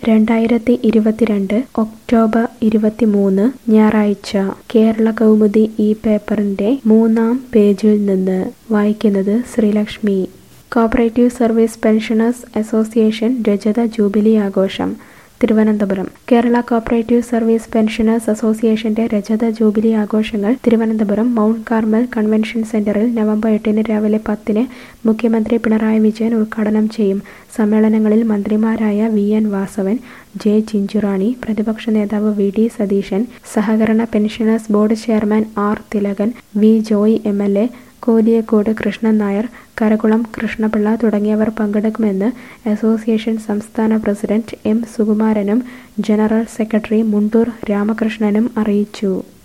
രണ്ടായിരത്തി ഇരുപത്തിരണ്ട് ഒക്ടോബർ ഇരുപത്തിമൂന്ന് ഞായറാഴ്ച കേരള കൗമുദി ഈ പേപ്പറിന്റെ മൂന്നാം പേജിൽ നിന്ന് വായിക്കുന്നത് Sreelakshmi cooperative service pensioners association രജത ജൂബിലി ആഘോഷം Thiruvananthapuram Kerala cooperative service pensioners അസോസിയേഷന്റെ രജത ജൂബിലി ആഘോഷങ്ങൾ തിരുവനന്തപുരം മൗണ്ട് കാർമൽ കൺവെൻഷൻ സെന്ററിൽ നവംബർ എട്ടിന് രാവിലെ പത്തിന് മുഖ്യമന്ത്രി പിണറായി വിജയൻ ഉദ്ഘാടനം ചെയ്യും സമ്മേളനങ്ങളിൽ മന്ത്രിമാരായ V N Vasavan J Chinchurani പ്രതിപക്ഷ നേതാവ് വി ഡി സതീശൻ സഹകരണ pensioners board chairman R Thilakan V Joy M L A Koliyakode Krishnan Nair Karakulam Krishnapillai തുടങ്ങിയവർ പങ്കെടുക്കുമെന്ന് അസോസിയേഷൻ സംസ്ഥാന പ്രസിഡന്റ് എം സുകുമാരനും ജനറൽ സെക്രട്ടറി മുണ്ടൂർ രാമകൃഷ്ണനും അറിയിച്ചു